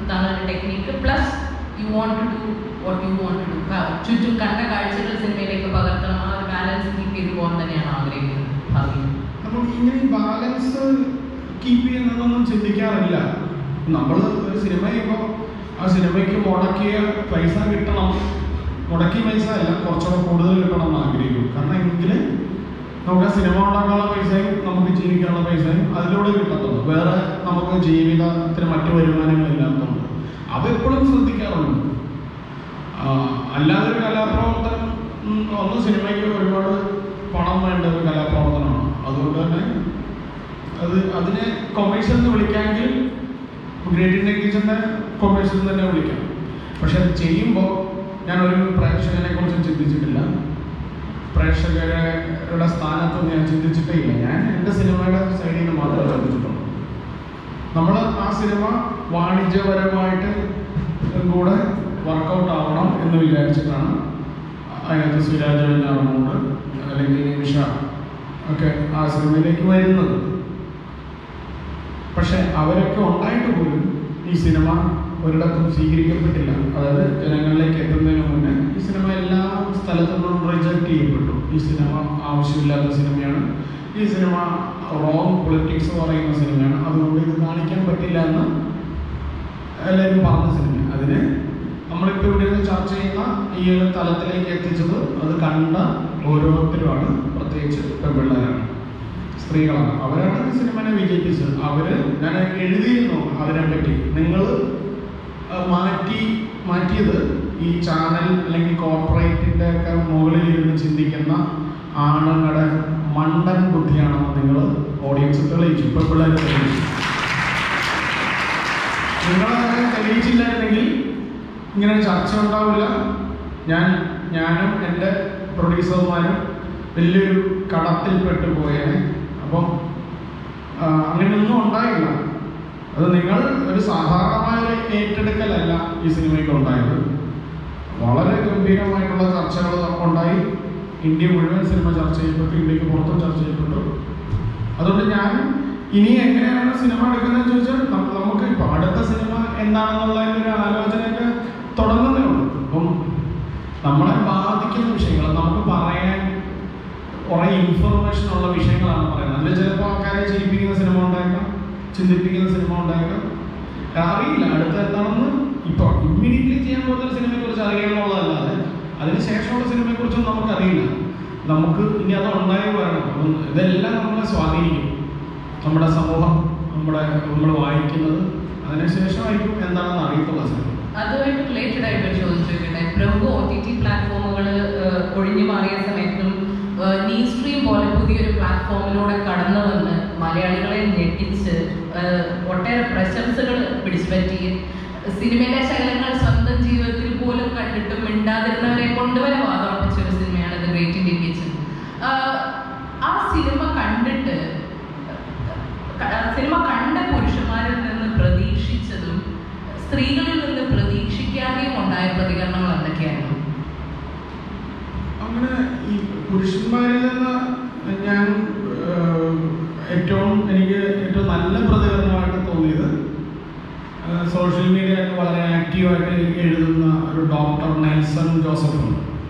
ഇതാണ് ഒരു technique plus you want to do what you want to do ചുറ്റും കണ്ട കാഴ്ചകൾ സിനിമയിലേക്ക് പകർത്തണം ആ ഒരു ബാലൻസ് കീപ്പ് ചെയ്ത് പോകാൻ തന്നെയാണ് ആഗ്രഹിക്കുന്നത് ഭാവിയിൽ നമുക്ക് ഇങ്ങനെ ബാലൻസ് കീപ്പ് ചെയ്യുന്നതൊന്നും ചിന്തിക്കാറില്ല നമ്മൾ ഒരു സിനിമ ചെയ്യുമ്പോൾ ആ സിനിമയ്ക്ക് മുടക്കിയ പൈസ കിട്ടണം മുടക്കിയ പൈസ അല്ല കുറച്ചുകൂടെ കൂടുതൽ കിട്ടണം എന്ന് ആഗ്രഹിക്കും കാരണം എങ്കിൽ നമുക്ക് ആ സിനിമ ഉണ്ടാക്കാനുള്ള പൈസയും നമുക്ക് ജീവിക്കാനുള്ള പൈസയും അതിലൂടെ കിട്ടത്തുള്ളൂ വേറെ നമുക്ക് ജീവിതത്തിന് മറ്റു വരുമാനങ്ങളില്ലാത്തതുകൊണ്ട് അത് എപ്പോഴും ശ്രദ്ധിക്കാറുണ്ട് ആ, അല്ലാതെ ഒരു കലാപ്രവർത്തനം ഉം, ഒന്ന് സിനിമയ്ക്ക് ഒരുപാട് പണം വേണ്ട ഒരു കലാപ്രവർത്തനമാണ് അതുകൊണ്ട് തന്നെ അത് അതിനെ കൊമേഴ്ഷ്യൽ എന്ന് വിളിക്കാമെങ്കിൽ ഗ്രേറ്റ് ഇന്ത്യൻ കിച്ചൻ്റെ കൊമേഴ്ഷ്യൽ എന്ന് തന്നെ വിളിക്കാം പക്ഷെ അത് ചെയ്യുമ്പോൾ ഞാൻ ഒരു പ്രേക്ഷകനെ കുറിച്ച് ചിന്തിച്ചിട്ടില്ല പ്രേക്ഷകരുടെ സ്ഥാനത്തൊന്നും ഞാൻ ചിന്തിച്ചിട്ടേ ഇല്ല ഞാൻ എൻ്റെ സിനിമയുടെ സൈഡിൽ നിന്ന് മാത്രമേ ചിന്തിച്ചിട്ടുള്ളൂ നമ്മൾ ആ സിനിമ വാണിജ്യപരമായിട്ട് കൂടെ വർക്കൗട്ട് ആവണം എന്ന് വിചാരിച്ചിട്ടാണ് അതിനകത്ത് സുരാജ് വെഞ്ഞാറമൂട് അല്ലെങ്കിൽ നിമിഷ ഒക്കെ ആ സിനിമയിലേക്ക് വരുന്നത് പക്ഷെ അവരൊക്കെ ഉണ്ടായിട്ട് പോലും ഈ സിനിമ ഒരിടത്തും സ്വീകരിക്കപ്പെട്ടില്ല അതായത് ജനങ്ങളിലേക്ക് എത്തുന്നതിന് മുന്നേ ഈ സിനിമ എല്ലാ സ്ഥലത്തു നിന്നും റിജക്റ്റ് ചെയ്യപ്പെട്ടു ഈ സിനിമ ആവശ്യമില്ലാത്ത സിനിമയാണ് ഈ സിനിമ റോങ് പൊളിറ്റിക്സ് പറയുന്ന സിനിമയാണ് അതുകൊണ്ട് ഇത് കാണിക്കാൻ പറ്റില്ല എന്ന് എല്ലാവരും പറഞ്ഞ സിനിമ അതിന് നമ്മളിപ്പോൾ ഇവിടെ നിന്ന് ചർച്ച ചെയ്യുന്ന ഈ ഒരു തലത്തിലേക്ക് എത്തിച്ചത് അത് കണ്ട ഓരോരുത്തരുമാണ് പ്രത്യേകിച്ച് പെൺപിള്ളേരാണ് സ്ത്രീകളാണ് അവരാണ് ഈ സിനിമനെ വിജയിപ്പിച്ചത് അവര് ഞാൻ എഴുതിയിരുന്നു അതിനെ പറ്റി നിങ്ങൾ മാറ്റി മാറ്റിയത് ഈ ചാനൽ അല്ലെങ്കിൽ കോർപ്പറേറ്റിന്റെ ഒക്കെ മുകളിൽ ഇരുന്ന് ചിന്തിക്കുന്ന ആണുങ്ങളുടെ മണ്ടൻ ബുദ്ധിയാണെന്ന് നിങ്ങൾ ഓഡിയൻസ് തെളിയിച്ചു ഇപ്പൊ പിള്ളേർ തെളിയിച്ചു നിങ്ങളങ്ങനെ തെളിയിച്ചില്ലായിരുന്നെങ്കിൽ ഇങ്ങനെ ചർച്ച ഉണ്ടാവില്ല ഞാൻ ഞാനും എൻ്റെ പ്രൊഡ്യൂസർമാരും വലിയൊരു കടത്തിൽപ്പെട്ടു പോയേനെ അപ്പം ആ, അങ്ങനെയൊന്നും ഉണ്ടായില്ല അത് നിങ്ങൾ ഒരു സാധാരണമായ ഒരു ഏറ്റെടുക്കലല്ല ഈ സിനിമയ്ക്ക് ഉണ്ടായത് വളരെ ഗംഭീരമായിട്ടുള്ള ചർച്ചകൾ ഉണ്ടായി ഇന്ത്യ മുഴുവൻ സിനിമ ചർച്ച ചെയ്യപ്പെട്ടു ഇന്ത്യക്ക് പുറത്തും ചർച്ച ചെയ്യപ്പെട്ടു അതുകൊണ്ട് ഞാൻ ഇനി എങ്ങനെയാണ് സിനിമ എടുക്കുന്നത് ചോദിച്ചാൽ നം- നമുക്ക് ഇപ്പൊ അടുത്ത സിനിമ എന്താണെന്നുള്ളതിന്റെ ഒരു ആലോചനയൊക്കെ തുടങ്ങുന്നേ ഉള്ളൂ അപ്പം നമ്മളെ ബാധിക്കുന്ന വിഷയങ്ങൾ നമുക്ക് പറയാൻ കുറെ ഇൻഫർമേഷൻ ഉള്ള വിഷയങ്ങളാണ് പറയുന്നത് അതിൽ ചിലപ്പോൾ ആൾക്കാരെ ചിരിപ്പിക്കുന്ന സിനിമ ഉണ്ടായേക്കാം ചിന്തിപ്പിക്കുന്ന സിനിമ ഉണ്ടായേക്കാം അറിയില്ല അടുത്ത എന്താണെന്ന് ഇപ്പൊ ഇമ്മീഡിയറ്റ്ലി ചെയ്യാൻ പോകുന്ന സിനിമയെ കുറിച്ച് അറിയാനുള്ളതല്ലാതെ അതിനുശേഷമുള്ള സിനിമയെ കുറിച്ചൊന്നും നമുക്കറിയില്ല നമുക്ക് ഇനി അത് ഉണ്ടായി വരണം അപ്പം ഇതെല്ലാം നമ്മളെ സ്വാധീനിക്കും നമ്മുടെ സമൂഹം നമ്മുടെ നമ്മൾ വായിക്കുന്നത് അതിനുശേഷമായിരിക്കും എന്താണെന്ന് അറിയത്തുള്ള സിനിമ അതുമായിട്ട് റിലേറ്റഡ് ആയിട്ട് ഒരു ചോദിച്ചു ചോദിക്കട്ടെ പ്രമുഖ ഒ ടി ടി പ്ലാറ്റ്ഫോമുകൾ ഒഴിഞ്ഞു മാറിയ സമയത്തും നീ സ്ട്രീം പോലെ പുതിയൊരു പ്ലാറ്റ്ഫോമിലൂടെ കടന്നു വന്ന് മലയാളികളെ ഞെട്ടിച്ച് ഏഹ്, ഒട്ടേറെ പ്രശംസകൾ പിടിച്ചുപറ്റി സിനിമയിലെ ശകലങ്ങൾ സ്വന്തം ജീവിതത്തിൽ പോലും കണ്ടിട്ടും മിണ്ടാതിരുന്നവരെ കൊണ്ടുവരെ വാദമുറപ്പിച്ച ഒരു സിനിമയാണ് ദ ഗ്രേറ്റ് ഇന്ത്യൻ കിച്ചൺ ആ സിനിമ കണ്ടിട്ട് ക- സിനിമ കണ്ട പുരുഷന്മാരിൽ നിന്ന് പ്രതീക്ഷിച്ചതും സ്ത്രീകളിൽ നിന്ന് പ്രതീക്ഷിക്കാതെയും ഉണ്ടായ പ്രതികരണങ്ങൾ എന്തൊക്കെയായിരുന്നു അങ്ങനെ ഈ പുരുഷന്മാരിൽ നിന്ന് ഞാൻ ഏഹ്, ഏറ്റവും എനിക്ക് ഏറ്റവും നല്ല പ്രതികരണമായിട്ട് തോന്നിയത് സോഷ്യൽ മീഡിയ ഒക്കെ വളരെ ആക്റ്റീവായിട്ട് എഴുതുന്ന ഒരു ഡോക്ടർ നെൽസൺ ജോസഫ്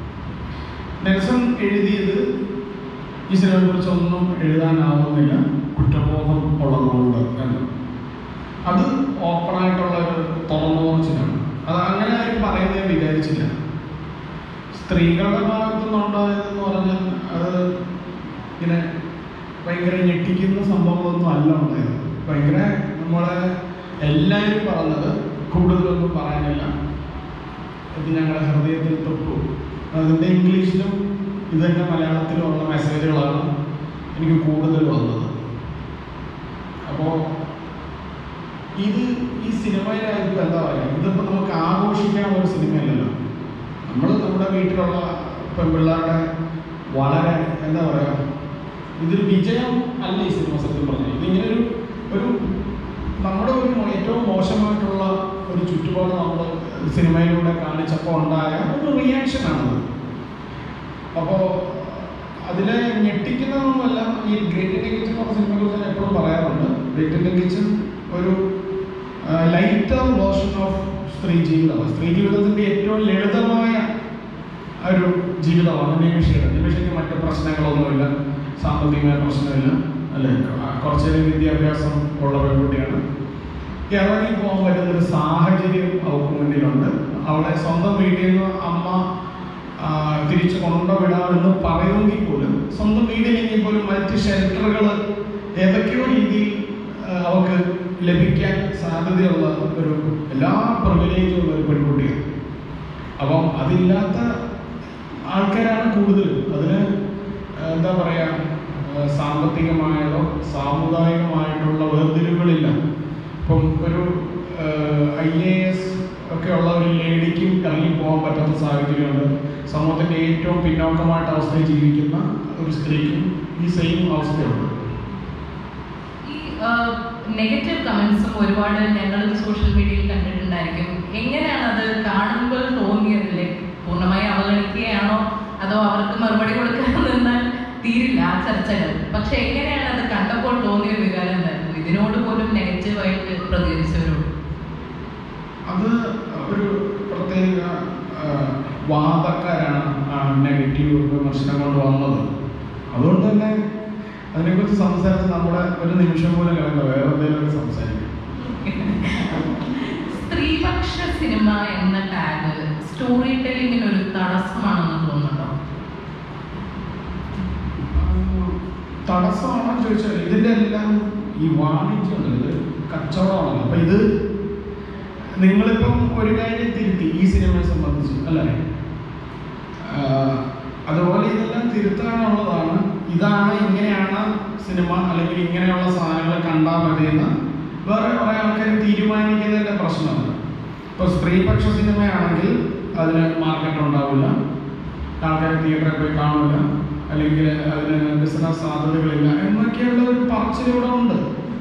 നെൽസൺ എഴുതിയത് ഈ സിനിമയെ കുറിച്ച് ഒന്നും എഴുതാനാവുന്നില്ല കുറ്റബോധം ഉള്ളതുകൊണ്ട് എന്ന് അത് ഓപ്പണായിട്ടുള്ള ഒരു തുറന്നു പറച്ചിലാണ് അത് അങ്ങനെ ആരും പറയുന്നത് ഞാൻ വിചാരിച്ചില്ല സ്ത്രീകളുടെ ഭാഗത്തു നിന്നുണ്ടായതെന്ന് പറഞ്ഞാൽ അത് ഇങ്ങനെ ഭയങ്കര ഞെട്ടിക്കുന്ന സംഭവങ്ങളൊന്നും അല്ല ഉണ്ടായത് ഭയങ്കര നമ്മളെ എല്ലാവരും പറഞ്ഞത് കൂടുതലൊന്നും പറയാനില്ല ഇത് ഞങ്ങളുടെ ഹൃദയത്തിൽ തൊട്ടു അതിൻ്റെ ഇംഗ്ലീഷിലും ഇത് തന്നെ മലയാളത്തിലും ഉള്ള മെസ്സേജുകളാണ് എനിക്ക് കൂടുതൽ വന്നത് അപ്പോൾ ഇത് ഈ സിനിമയിലായിരിക്കും എന്താ പറയുക ഇതിപ്പോൾ നമുക്ക് ആഘോഷിക്കാനുള്ള ഒരു സിനിമയല്ലല്ലോ നമ്മൾ നമ്മുടെ വീട്ടിലുള്ള പെൺപിള്ളേരുടെ വളരെ എന്താ പറയുക ഇതൊരു വിജയം അല്ല ഈ സിനിമ സത്യം പറഞ്ഞാൽ ഇതിങ്ങനെ ഒരു ഒരു നമ്മുടെ ഒരു മോ- ഏറ്റവും മോശമായിട്ടുള്ള ഒരു ചുറ്റുപാട് നമ്മൾ സിനിമയിലൂടെ കാണിച്ചപ്പോൾ ഉണ്ടായ ഒരു റിയാക്ഷനാണത് അപ്പോൾ അതിലെ ഞെട്ടിക്കുന്നതൊന്നുമല്ല ഈ ഗ്രേറ്റ് ഇന്ത്യൻ കിച്ചൺ എന്ന സിനിമയെ കുറിച്ച് ഞാൻ എപ്പോഴും പറയാറുണ്ട് ഗ്രേറ്റ് ഇന്ത്യൻ കിച്ചൺ ഒരു ലൈറ്റർ വേർഷൻ ഓഫ് സ്ത്രീ ജീവിതം സ്ത്രീ ജീവിതത്തിന്റെ ഏറ്റവും ലളിതമായ ഒരു ജീവിതമാണ് നിമിഷയുടെ നിമിഷയ്ക്ക് മറ്റ് പ്രശ്നങ്ങളൊന്നുമില്ല സാമ്പത്തികമായ പ്രശ്നമില്ല അല്ലെ കുറച്ച് വിദ്യാഭ്യാസം ഉള്ള പെൺകുട്ടിയാണ് ഇറങ്ങി പോകാൻ പറ്റുന്ന ഒരു സാഹചര്യം അവൾക്ക് മുന്നിലുണ്ട് അവളെ സ്വന്തം വീട്ടിൽ നിന്ന് അമ്മ ആ, തിരിച്ചു കൊണ്ടുവിടാമെന്ന് പറയുമെങ്കിൽ പോലും സ്വന്തം വീട്ടിലെങ്കിൽ പോലും മറ്റ് ഷെൽട്ടറുകൾ ഏതൊക്കെയോ രീതിയിൽ ആ, അവൾക്ക് ലഭിക്കാൻ സാധ്യതയുള്ള ഒരു എല്ലാ പ്രിവിലേജും ഉള്ള ഒരു പെൺകുട്ടിയാണ് അപ്പം അതില്ലാത്ത ആൾക്കാരാണ് കൂടുതൽ അതിന് എന്താ പറയാ ആ, സാമ്പത്തികമായതോ സാമുദായികമായിട്ടുള്ള വേർതിരിവുകളില്ല ഇപ്പം ഒരു ഐ എ എസ് ഒക്കെ ഉള്ള ഒരു ലേഡിക്കും ഇറങ്ങി പോകാൻ പറ്റാത്ത സാഹചര്യമുണ്ട് സമൂഹത്തിന്റെ ഏറ്റവും പിന്നോക്കമായിട്ട് അവസ്ഥയിൽ ജീവിക്കുന്ന ഒരു സ്ത്രീക്കും ഈ സെയിം അവസ്ഥയുണ്ട് ഈ നെഗറ്റീവ് കമന്റ്സും ഒരുപാട് ഞങ്ങളും സോഷ്യൽ മീഡിയയിൽ കണ്ടിട്ടുണ്ടായിരിക്കും എങ്ങനെയാണ് അത് കാണുമ്പോൾ തോന്നിയതില്ലേ പൂർണ്ണമായി അവഗണിക്കുകയാണോ അതോ അവർക്ക് മറുപടി കൊടുക്കാൻ നിന്നാൽ തീരില്ല ആ ചർച്ചകൾ പക്ഷെ എങ്ങനെയാണ് അത് കണ്ടപ്പോൾ തോന്നിയ ഒരു വികാരം എന്തായിരുന്നു ഇതിനോട് പോലും നെഗറ്റീവായിട്ട് പ്രതികരിച്ചവരോട് അത് ഒരു പ്രത്യേക ആ, വാദക്കാരാണ് ആ നെഗറ്റീവ് വിമർശനം കൊണ്ട് വന്നത് അതുകൊണ്ട് തന്നെ അതിനെക്കുറിച്ച് സംസാരിച്ച് നമ്മുടെ ഒരു നിമിഷം പോലും കളയണ്ട വേറെ എന്തെങ്കിലും സംസാരിക്കും സ്ത്രീപക്ഷ സിനിമ എന്ന ടാഗ് സ്റ്റോറി ടെല്ലിങ്ങിന് ഒരു തടസ്സമാണെന്ന് തോന്നുന്നുണ്ടോ തടസ്സമാണോ ചോദിച്ചാൽ ഇതിന്റെ എല്ലാം ഈ വാണിജ്യം ഇത് കച്ചവടമാണല്ലോ അപ്പൊ ഇത് നിങ്ങളിപ്പം ഒരു കാര്യം തിരുത്തി ഈ സിനിമയെ സംബന്ധിച്ച് അല്ലേ ആഹ് അതുപോലെ ഇതെല്ലാം തിരുത്താനുള്ളതാണ് ഇതാണ് ഇങ്ങനെയാണ് സിനിമ അല്ലെങ്കിൽ ഇങ്ങനെയുള്ള സാധനങ്ങൾ കണ്ടാൽ മതിയെന്ന് വേറെ കുറെ ആൾക്കാർ തീരുമാനിക്കുന്നതിന്റെ പ്രശ്നമാണ് ഇപ്പോൾ സ്ത്രീപക്ഷ സിനിമയാണെങ്കിൽ അതിന് മാർക്കറ്റ് ഉണ്ടാവില്ല ആൾക്കാർ തിയേറ്ററിൽ പോയി കാണില്ല അല്ലെങ്കിൽ അതിന് ബിസിനസ് സാധ്യതകളില്ല എന്നൊക്കെയുള്ള ഒരു പറച്ചിലിവിടെ ഉണ്ട്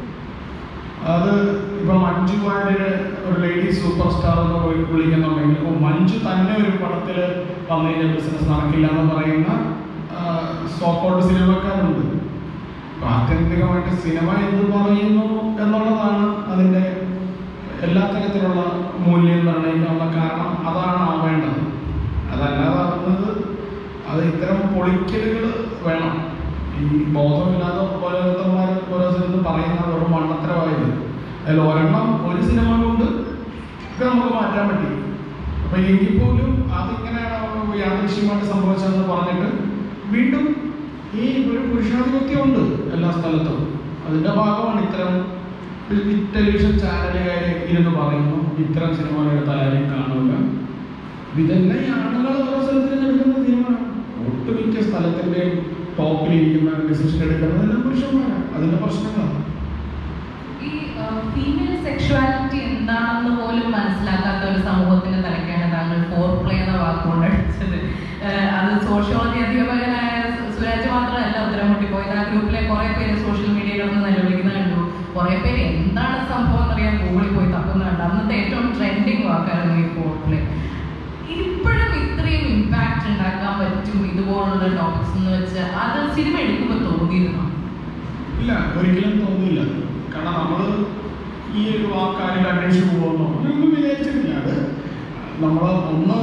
അത് ഇപ്പൊ മഞ്ജു വാര്യര് ഒരു ലേഡി സൂപ്പർ സ്റ്റാർ എന്ന് പോയി വിളിക്കുന്നുണ്ടെങ്കിൽ ഓ മഞ്ജു തന്നെ ഒരു പടത്തിൽ വന്നു കഴിഞ്ഞാൽ ബിസിനസ് നടക്കില്ല എന്ന് പറയുന്ന സോക്കോൾഡ് സിനിമക്കാരുണ്ട് അപ്പൊ ആത്യന്തികമായിട്ട് സിനിമ എന്ത് പറയുന്നു എന്നുള്ളതാണ് അതിന്റെ എല്ലാ തരത്തിലുള്ള മൂല്യം നിർണ്ണയിക്കാനുള്ള കാരണം അതാണ് ആവേണ്ടത് അതല്ലാതെ ആവുന്നത് അത് ഇത്തരം പൊളിക്കലുകൾ വേണം ഈ ബോധമില്ലാതെ ഓരോരുത്തന്മാർ ഓരോ സ്ഥലത്ത് പറയുന്ന വെറും മണ്ടത്തരമായത് അതിൽ ഒരെണ്ണം ഒരു സിനിമ കൊണ്ട് ഒക്കെ നമുക്ക് മാറ്റാൻ പറ്റി അപ്പൊ എങ്കിൽ പോലും അതിങ്ങനെയാണ് യാദൃശ്യമായിട്ട് സംഭവിച്ചതെന്ന് പറഞ്ഞിട്ട് വീണ്ടും ഈ ഒരു പുരുഷാധിപത്യം ഉണ്ട് എല്ലാ സ്ഥലത്തും അതിന്റെ ഭാഗമാണ് ഇത്തരം ഈ ടെലിവിഷൻ ചാനലുകാരെ ഇരുന്ന് പറയുന്നു ഇത്തരം സിനിമകൾ എടുത്താൽ ആരെയും കാണില്ല ഇതെല്ലാം ഈ ആണുങ്ങൾ ഓരോ സ്ഥലത്തിലും എടുക്കുന്ന തീരുമാനം ഒട്ടുമിക്ക സ്ഥലത്തിന്റെ ടോപ്പിലിരിക്കുന്ന ഡിസിഷൻ എടുക്കുന്നതെല്ലാം പുരുഷന്മാരാണ് അതിന്റെ പ്രശ്നങ്ങളാണ് ഈ ഫീമെയിൽ സെക്ഷുവാലിറ്റി എന്താണെന്ന് പോലും മനസ്സിലാക്കാത്ത ഒരു സമൂഹത്തിന്റെ തലക്കാണ് താങ്കൾ ഫോർ പ്ലേ എന്ന വാക്കുകൊണ്ട് അടിച്ചത് ഏഹ് അത് സോഷ്യോളജി അധ്യാപകനായ സു- സുരാജ് മാത്രമല്ല ഉത്തരം മുട്ടിപ്പോയത് ആ ഗ്രൂപ്പിലെ കുറെ പേര് സോഷ്യൽ മീഡിയയിൽ ഒന്ന് നിലവിളിക്കുന്ന കണ്ടു കുറെ പേര് എന്താണ് സംഭവം എന്നറിയാൻ ഗൂഗിളിൽ പോയി തപ്പുന്ന കണ്ടു അന്നത്തെ ഏറ്റവും ട്രെൻഡിങ് വാക്കായിരുന്നു ഈ ഫോർ പ്ലേ ഇപ്പോഴും ഇത്രയും ഇമ്പാക്റ്റ് ഉണ്ടാക്കാൻ പറ്റും ഇതുപോലുള്ള ടോപ്പിക്സ് എന്ന് വെച്ചാൽ അത് സിനിമ എടുക്കുമ്പോൾ തോന്നിയിരുന്നു ഇല്ല ഒരിക്കലും തോന്നില്ല കാരണം നമ്മൾ ഈ ഒരു വാക്കാരിൽ അന്വേഷിച്ച് പോകുന്നു ഒന്നും വിചാരിച്ചിട്ടില്ല അത് നമ്മൾ ഒന്ന്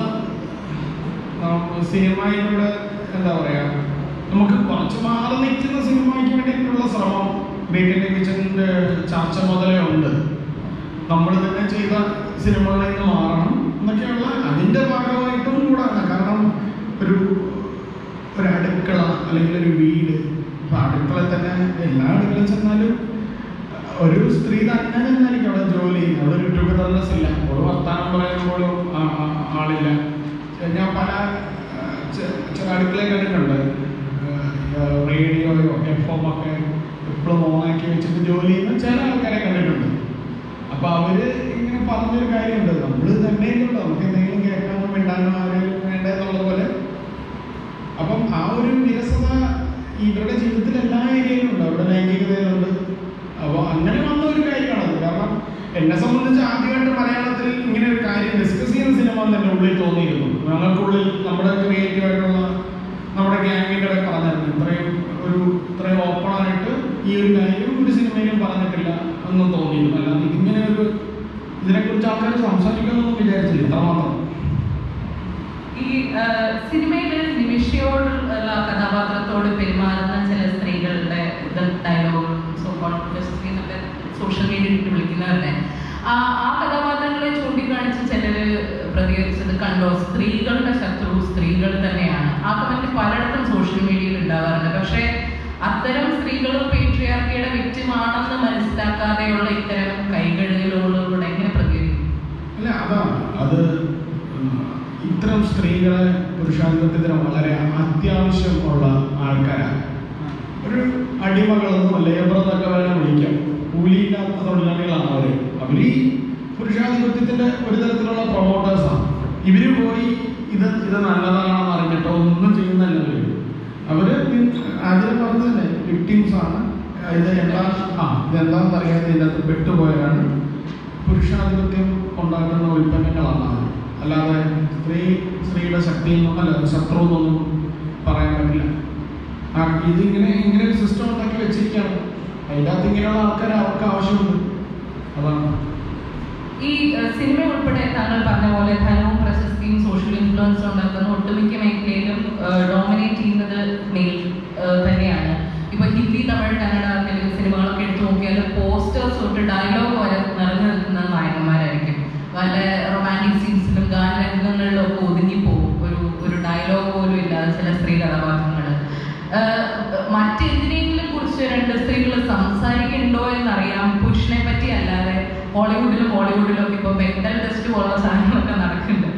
നം- സിനിമയിലൂടെ എന്താ പറയാ നമുക്ക് കുറച്ച് മാറി നിൽക്കുന്ന സിനിമയ്ക്ക് വേണ്ടിയിട്ടുള്ള ശ്രമം വീട്ടിലെ കിച്ചണിന്റെ ചർച്ച മുതലേ ഉണ്ട് നമ്മൾ തന്നെ ചെയ്ത സിനിമകളിൽ നിന്ന് മാറണം എന്നൊക്കെയുള്ള അതിന്റെ ഭാഗമായിട്ടും കൂടാണ് കാരണം ഒരു ഒരു അടുക്കള അല്ലെങ്കിൽ ഒരു വീട് ഇപ്പൊ അടുക്കള തന്നെ എല്ലാ അടുക്കള ചെന്നാലും ഒരു സ്ത്രീ തന്നെ തന്നെയായിരിക്കും അവിടെ ജോലി ചെയ്യുന്നത് അവിടെ ഒരു ടുഗദർനെസ് ഇല്ല ഒരു വർത്താനം പറയാൻ പോലും ആ- ആ- ആളില്ല ഞാൻ പല ആ, ചെ- ചില അടുക്കള കണ്ടിട്ടുണ്ട് റേഡിയോയോ എഫ് എം ഒക്കെ എപ്പോഴും ഓണാക്കി വെച്ചിട്ട് ജോലി ചെയ്യുന്ന ചില ആൾക്കാരെ കണ്ടിട്ടുണ്ട് അപ്പൊ അവര് ഇങ്ങനെ പറഞ്ഞൊരു കാര്യമുണ്ട് നമ്മള് തന്നെയുണ്ട് നമുക്ക് എന്തെങ്കിലും കേൾക്കാനോ മിണ്ടാനോ ആരെങ്കിലും വേണ്ട എന്നുള്ള പോലെ അപ്പം ആ ഒരു വിരസത ഇവരുടെ ജീവിതത്തിൽ എല്ലാ ഏരിയയിലും ഉണ്ട് അവിടെ ലൈംഗികതയിലുണ്ട് അപ്പോൾ അങ്ങനെ വന്ന ഒരു കാര്യമാണത് കാരണം എന്നെ സംബന്ധിച്ച് ആദ്യമായിട്ട് മലയാളത്തിൽ ഇങ്ങനെ ഒരു കാര്യം ഡിസ്കസ് ചെയ്യുന്ന സിനിമ എന്ന് എൻ്റെ ഉള്ളിൽ തോന്നിയിരുന്നു ഞങ്ങൾക്കുള്ളിൽ നമ്മുടെ ക്രിയേറ്റീവ് ആയിട്ടുള്ള നമ്മുടെ ഗ്യാങ്ങിൻ്റെ ഇടയിൽ പറഞ്ഞിരുന്നു ഇത്രയും ഒരു ഇത്രയും ഓപ്പൺ ആയിട്ട് ഈ ഒരു കാര്യം ഒരു സിനിമയിലും പറഞ്ഞിട്ടില്ല എന്നും തോന്നിയിരുന്നു അല്ലാതെ ഇതിങ്ങനെ ഒരു ആൾക്കാർ സംസാരിക്കണമെന്ന് വിചാരിച്ചില്ല അത്രമാത്രം ഈ ആ, സിനിമയിൽ നിമിഷയോടുള്ള കഥാപാത്രത്തോട് പെരുമാറുന്ന ചില സ്ത്രീകളുടെ ഡയലോഗും എന്നൊക്കെ സോഷ്യൽ മീഡിയയിൽ ഇട്ട് വിളിക്കുന്നവരുടെ ആ ആ കഥാപാത്രങ്ങളെ ചൂണ്ടിക്കാണിച്ച് ചിലര് പ്രതികരിച്ചത് കണ്ടോ സ്ത്രീകളുടെ ശത്രു സ്ത്രീകൾ തന്നെയാണ് ആ കമന്റ് പലയിടത്തും സോഷ്യൽ മീഡിയയിൽ ഉണ്ടാവാറുണ്ട് പക്ഷേ അത്തരം സ്ത്രീകളും പേട്രിയാർക്കിയുടെ വ്യക്തിമാണെന്ന് മനസ്സിലാക്കാതെയുള്ള ഇത്തരം കൈകഴുകലുകളോട് എങ്ങനെ പ്രതികരിക്കും അല്ല അതാണ് അത് ഉം, ഇത്തരം സ്ത്രീകളെ പുരുഷാധിപത്യത്തിന് വളരെ അത്യാവശ്യമുള്ള ആൾക്കാരാണ് ഒരു അടിമകളെന്നോ ലേബർ എന്നൊക്കെ വേണം വിളിക്കാം കൂലിയില്ലാത്ത തൊഴിലാളികളാണ് അവര് അവര് ഈ പുരുഷാധിപത്യത്തിന്റെ ഒരു തരത്തിലുള്ള പ്രൊമോട്ടേഴ്സാണ് ഇവര് പോയി ഇത് ഇത് നല്ലതാണെന്ന് അറിഞ്ഞിട്ടോ ഒന്നും ചെയ്യുന്നല്ല അവര് അവര് ആദ്യം പറഞ്ഞതല്ലേ വിക്ടിംസ് ആണ് ഇത് എന്താ ആ ഇതെന്താണെന്ന് അറിയാതെ ഇതിനകത്ത് പെട്ടുപോയവരാണ് പുരുഷാധിപത്യം ഉണ്ടാക്കുന്ന ഉൽപ്പന്നങ്ങളാണ് അത്. അല്ലാതെ സ്ത്രീ സ്ത്രീയുടെ ശക്തി അല്ല ശത്രു എന്നൊന്നും പറയാൻ പറ്റില്ല ആ ഇതിങ്ങനെ ഇങ്ങനെ ഒരു സിസ്റ്റം ഉണ്ടാക്കി വെച്ചിരിക്കുകയാണ് അതിൻ്റെ അകത്ത് ഇങ്ങനെയുള്ള ആൾക്കാർ അവർക്ക് ആവശ്യമുണ്ട് അതാണ് ഈ ഏഹ്, സിനിമ ഉൾപ്പെടെ താങ്കൾ പറഞ്ഞ പോലെ ധനവും പ്രശസ്തിയും സോഷ്യൽ ഇൻഫ്ലുവൻസും ഉണ്ടാക്കുന്ന ഒട്ടുമിക്ക മേഖലയിലും ഡോമിനേറ്റ് ചെയ്യുന്നത് മെയിൽ തന്നെയാണ് ഇപ്പൊ ഹിന്ദി തമിഴ് കന്നഡ തെലുങ്ക് സിനിമകളൊക്കെ എടുത്തു നോക്കിയാൽ പോസ്റ്റേഴ്സ് തൊട്ട് ഡയലോഗ് വരെ നിറഞ്ഞു നിൽക്കുന്ന നായകന്മാരായിരിക്കും വല്ല റൊമാൻറ്റിക് സീൻസിലും ഗാനരംഗങ്ങളിലും ഒക്കെ ഒതുങ്ങിപ്പോകും ഒരു ഒരു ഡയലോഗ് പോലും ഇല്ലാതെ ചില സ്ത്രീ കഥാപാത്രങ്ങൾ മറ്റെന്തിനെങ്കിലും കുറിച്ച് രണ്ട് സ്ത്രീകൾ സംസാരിക്കുന്നുണ്ടോ എന്നറിയാം പുരുഷനെ പറ്റി അല്ലാതെ ഹോളിവുഡിലും ബോളിവുഡിലും ഒക്കെ ഇപ്പൊ മെന്റൽ ടെസ്റ്റ് പോലുള്ള സാധനങ്ങളൊക്കെ നടക്കുന്നുണ്ട്